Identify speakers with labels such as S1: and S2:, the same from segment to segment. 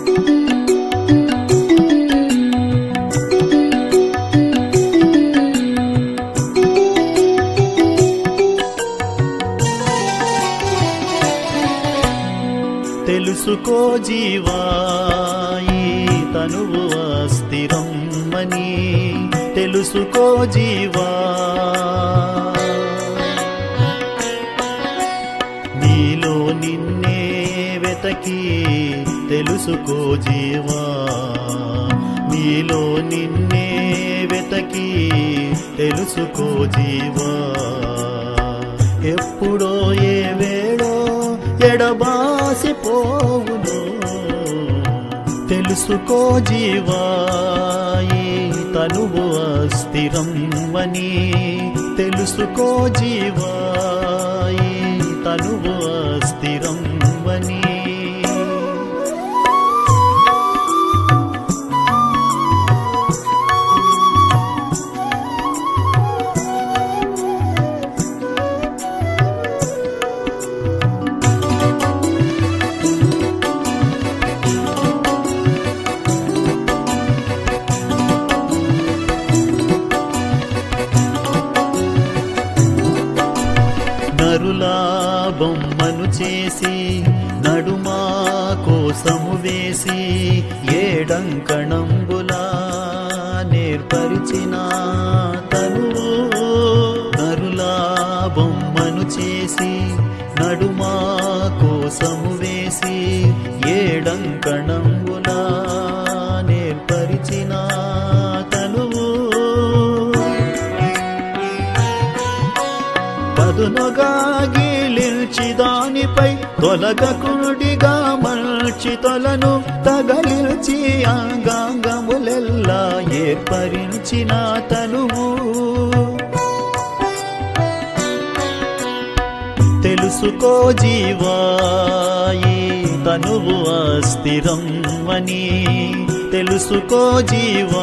S1: తెలుసుకో జీవా ఈ తనువు అస్థిరం అని తెలుసుకో జీవా నీలో నిన్నే వెతకి తెలుసుకో జీవా నీలో నిన్నే వెతకి తెలుసుకో జీవా ఎప్పుడో ఏ వేళో ఎడబాసి పోవును తెలుసుకో జీవా ఈ తనువు అస్థిరం అని తెలుసుకో జీవా ఈ తనువు అస్థిరం అని నరులా బొమ్మను చేసి నడుమా కోసము వేసి ఏడంకణంబులా నేర్పరిచిన తనువు నరులా బొమ్మను చేసి నడుమా కోసము వేసి ఏడంకణంబులా నేర్పరిచిన తనువు పదునుగా గీలిల్చి దానిపై తొలగకుడిగా మల్చి తొలను తగలిల్చి అంగాంగములెల్లా ఏర్పరించిన తనువు తెలుసుకో జీవా ఈ తనువు అస్థిరం అని తెలుసుకో జీవా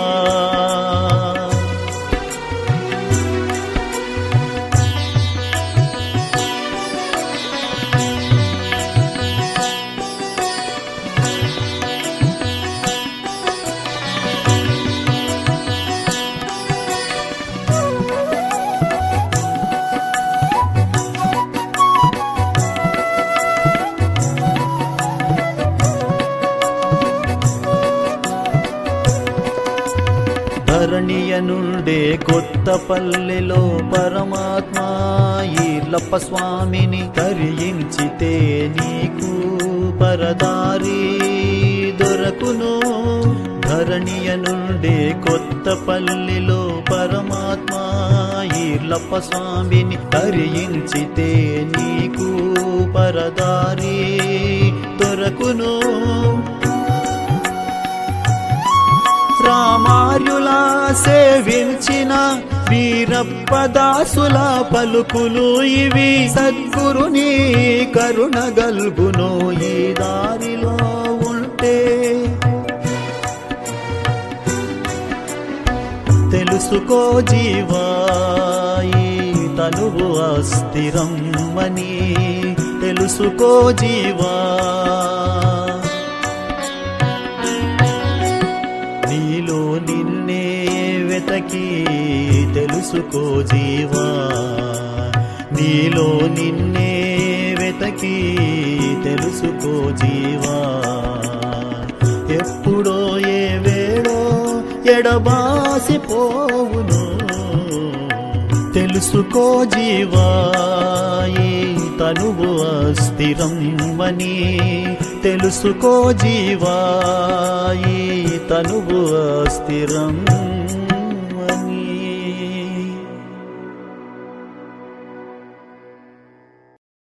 S1: ధరణియ నుండే కొత్త పల్లెలో పరమాత్మ ఈర్లప్ప స్వామిని తరించితే నీకు పరదారి దొరకును ధరణియ నుండే కొత్త పల్లెలో పరమాత్మ ఈర్లప్ప స్వామిని తరించితే నీకు పరదారి దొరకును రామార్యులా సేవించిన వీరప్పదాసుల పలుకులు ఇవి సద్గురుని కరుణ గల్గును ఈ దారిలో ఉంటే తెలుసుకో జీవా ఈ తనువు అస్థిరం అని తెలుసుకో జీవా నీలో నిన్నే వెతకి తెలుసుకో జీవా నీలో నిన్నే వెతకి తెలుసుకో జీవా ఎప్పుడో ఏ వేళో ఎడబాసి పోవును తెలుసుకో జీవా ఈ తనువు అస్థిరం అని తెలుసుకో జీవా ఈ తనువు అస్థిరం